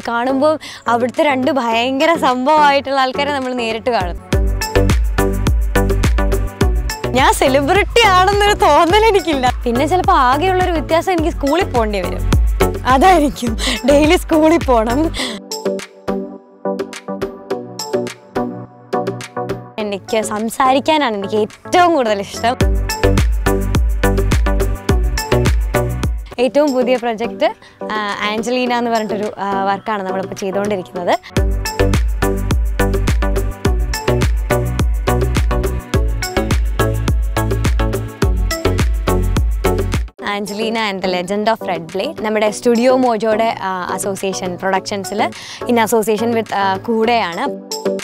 കാണുമ്പോൾ അവിടുത്തെ രണ്ട് ഭയങ്കര സംഭവമായിട്ടുള്ള ആൾക്കാരെ നമ്മൾ നേരിട്ട് കാണും ഞാൻ സെലിബ്രിറ്റി ആണെന്നൊരു തോന്നൽ എനിക്കില്ല പിന്നെ ചിലപ്പോൾ ആകെയുള്ളൊരു വ്യത്യാസം എനിക്ക് സ്കൂളിൽ പോകേണ്ടി വരും അതായിരിക്കും ഡെയിലി സ്കൂളിൽ പോകണം എനിക്ക് സംസാരിക്കാനാണ് എനിക്ക് ഏറ്റവും കൂടുതൽ ഇഷ്ടം ഏറ്റവും പുതിയ പ്രൊജക്റ്റ് ആഞ്ചലീന എന്ന് പറഞ്ഞിട്ടൊരു വർക്കാണ് നമ്മളിപ്പോൾ ചെയ്തുകൊണ്ടിരിക്കുന്നത് Angelina and the legend of red blade നമ്മുടെ സ്റ്റുഡിയോ മോജോയുടെ അസോസിയേഷൻ പ്രൊഡക്ഷൻസിൽ ഇൻ അസോസിയേഷൻ വിത്ത് കൂടെയാണ്